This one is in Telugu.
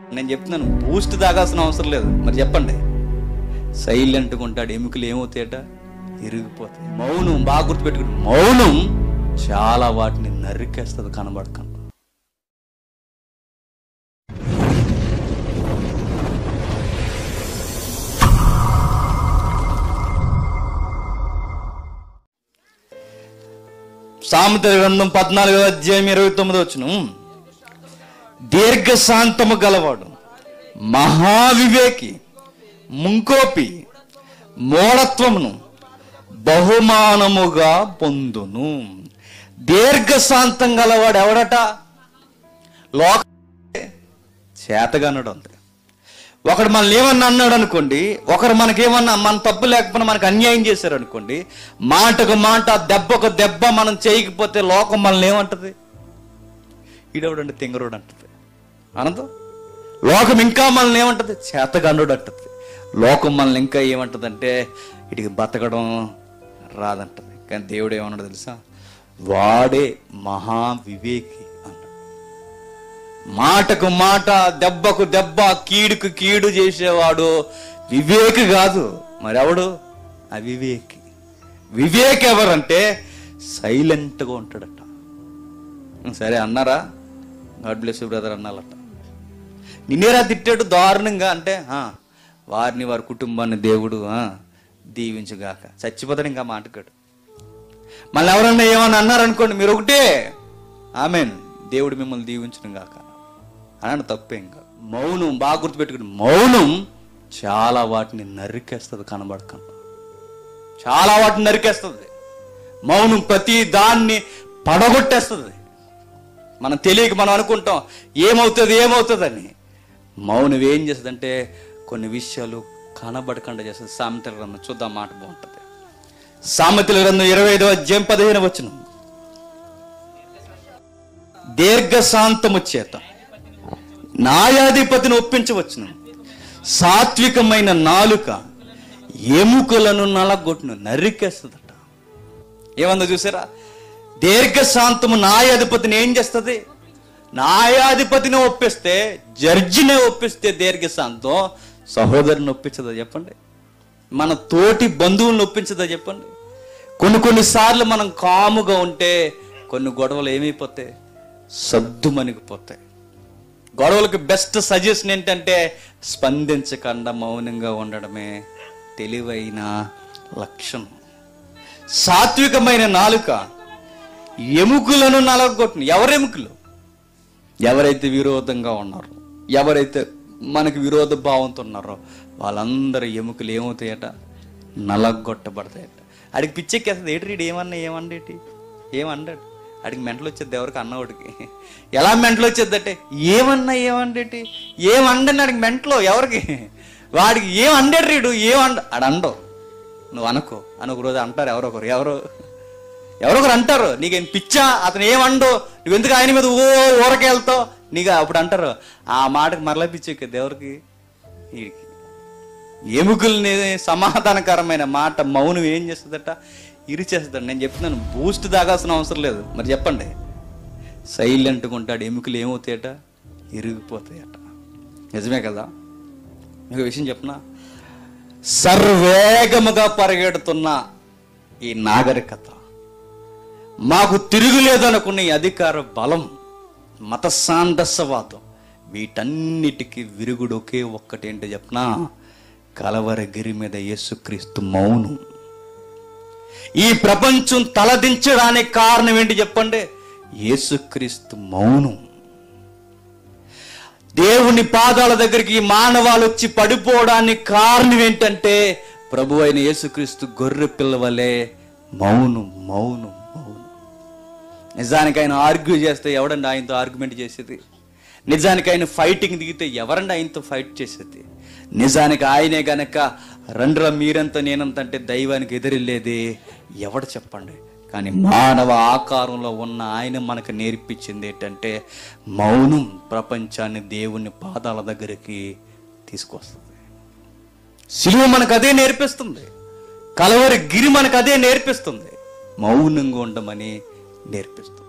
నేను చెప్తున్నాను బూస్ట్ తాగాల్సిన అవసరం లేదు మరి చెప్పండి సైలెంట్గా ఉంటాడు ఎముకలు ఏమవుతాయట ఇరిగిపోతాయి మౌనం బాగా గుర్తుపెట్టుకుని మౌనం చాలా వాటిని నరికేస్తుంది కనబడకుండా సామెతల గ్రంథం పద్నాలుగో అధ్యాయం ఇరవై తొమ్మిది వచ్చును దీర్ఘశాంతము గలవాడు మహావివేకి ముంకోపి మూఢత్వమును బహుమానముగా పొందును దీర్ఘశాంతం గలవాడు ఎవడట లోక చేతగనడు అంతే ఒకడు మనల్ని ఏమన్నా అన్నాడు అనుకోండి ఒకరు మనకేమన్నా మన తప్పు లేకపోయినా మనకు అన్యాయం చేశారు అనుకోండి మాటకు మాట దెబ్బకు దెబ్బ మనం చేయకపోతే లోకం మనల్ని ఏమంటది ఈడవడండి తింగరోడు అంటది అనంతం లోకం ఇంకా మనల్ని ఏమంటది చేతగండు అంటది లోకం మనల్ని ఇంకా ఏమంటదంటే ఇటుకి బతకడం రాదంటది కానీ దేవుడు ఏమన్నాడు తెలుసా వాడే మహా వివేకి అన్నాడు మాటకు మాట దెబ్బకు దెబ్బ కీడుకు కీడు చేసేవాడు వివేక్ కాదు మరెవడు అవివేకి వివేక్ ఎవరంటే సైలెంట్గా ఉంటాడట సరే అన్నారా గాడ్ బ్లెస్ బ్రదర్ అన్నాలట నిన్నేరా తిట్టాడు దారుణంగా అంటే "ఆ, వారిని వారి కుటుంబాన్ని దేవుడు ఆ, దీవించుగాక చచ్చిపోతాడు ఇంకా మాటకాడు మళ్ళీ ఎవరన్నా ఏమన్నా అన్నారనుకోండి మీరు ఒకటే ఆమెన్ దేవుడు మిమ్మల్ని దీవించడం గాక అని తప్పేం కాదు మౌనం బాగా గుర్తుపెట్టుకుని మౌనం చాలా వాటిని నరికేస్తుంది కనబడకుండా చాలా వాటిని నరికేస్తుంది మౌనం ప్రతి దాన్ని పడగొట్టేస్తుంది మనం తెలియక మనం అనుకుంటాం ఏమవుతుంది ఏమవుతుందని మౌనం ఏం చేస్తుందంటే కొన్ని విషయాలు కనబడకుండా చేస్తుంది సామెతల గ్రంథం చూద్దాం మాట బాగుంటుంది సామెతల గ్రంథం ఇరవై ఐదో అధ్యాయం పదిహేను వచ్చిన దీర్ఘశాంతము చేత న్యాయాధిపతిని ఒప్పించవచ్చును సాత్వికమైన నాలుక ఎముకలను నలగొట్టును నరికేస్తుందట ఏమందో చూసారా దీర్ఘశాంతము న్యాయాధిపతిని ఏం చేస్తుంది న్యాయాధిపతిని ఒప్పిస్తే జడ్జిని ఒప్పిస్తే దీర్ఘశాంతం సహోదరుని ఒప్పించదా చెప్పండి మన తోటి బంధువులను ఒప్పించదా చెప్పండి కొన్ని కొన్నిసార్లు మనం కాముగా ఉంటే కొన్ని గొడవలు ఏమైపోతాయి సద్దుమణిగిపోతాయి గొడవలకు బెస్ట్ సజెషన్ ఏంటంటే స్పందించకుండా మౌనంగా ఉండడమే తెలివైన లక్షణం సాత్వికమైన నాలుక ఎముకలను నలగొట్టిన ఎవరెముకలు ఎవరైతే విరోధంగా ఉన్నారో ఎవరైతే మనకు విరోధ భావంతో ఉన్నారో వాళ్ళందరి ఎముకలు ఏమవుతాయట నలగొట్టబడతాయట ఆడికి పిచ్చెక్కేస్తుంది ఏటి రీడు ఏమన్నా ఏమండేటి ఏమన్నాడు ఆడికి మెంటలు వచ్చేది ఎవరికి అన్నవాడికి ఎలా మెంటలు వచ్చేద్దంటే ఏమన్నా ఏమండేటి ఏమండని ఆడికి మెంటలో ఎవరికి వాడికి ఏం అండేడు రీడు ఏమండ ఆడు అండవు నువ్వు అనుకో అని ఒక రోజు అంటారు ఎవరో ఒకరు ఎవరో ఎవరో ఒకరు అంటారు నీకేం పిచ్చా అతను ఏమండో నువ్వు ఎందుకు ఆయన మీద ఓ ఊరకెళ్తావు నీకు అప్పుడు అంటారు ఆ మాటకి మరలా పిచ్చెక్కింది ఎవరికి వీడికి ఎముకల్ని సమాధానకరమైన మాట మౌనం ఏం చేస్తుందట ఇరిచేస్తాడు నేను చెప్తున్నాను బూస్ట్ తాగాల్సిన అవసరం లేదు మరి చెప్పండి సైలెంట్గా ఉంటాడు ఎముకలు ఏమవుతాయట ఇరిగిపోతాయట నిజమే కదా మీకు విషయం చెప్పనా సర్వేగముగా పరిగెడుతున్న ఈ నాగరికత మాకు తిరుగులేదనుకున్న ఈ అధికార బలం మత సాందస్యవాదం వీటన్నిటికీ విరుగుడు ఒకే ఒక్కటేంటో చెప్పనా కలవరగిరి మీద యేసుక్రీస్తు మౌనం ఈ ప్రపంచం తలదించడానికి కారణం ఏంటి చెప్పండి యేసుక్రీస్తు మౌనం దేవుని పాదాల దగ్గరికి ఈ మానవాలు వచ్చి పడిపోవడానికి కారణం ఏంటంటే ప్రభు అయిన యేసుక్రీస్తు గొర్రె పిల్లవలే మౌనం మౌనం మౌనం నిజానికి ఆయన ఆర్గ్యూ చేస్తే ఎవడండి ఆయనతో ఆర్గ్యుమెంట్ చేసేది నిజానికి ఆయన ఫైటింగ్ దిగితే ఎవరండి ఆయనతో ఫైట్ చేసేది నిజానికి ఆయనే గనక రండ్రా మీరంత నేనంత అంటే దైవానికి ఎదిరిల్లేది ఎవడు చెప్పండి కానీ మానవ ఆకారంలో ఉన్న ఆయన మనకు నేర్పించింది ఏంటంటే మౌనం ప్రపంచాన్ని దేవుని పాదాల దగ్గరికి తీసుకొస్తుంది సిలువ మనకు అదే నేర్పిస్తుంది కలవరి గిరి మనకు అదే నేర్పిస్తుంది మౌనంగా ఉండమని నేర్పిస్తుంది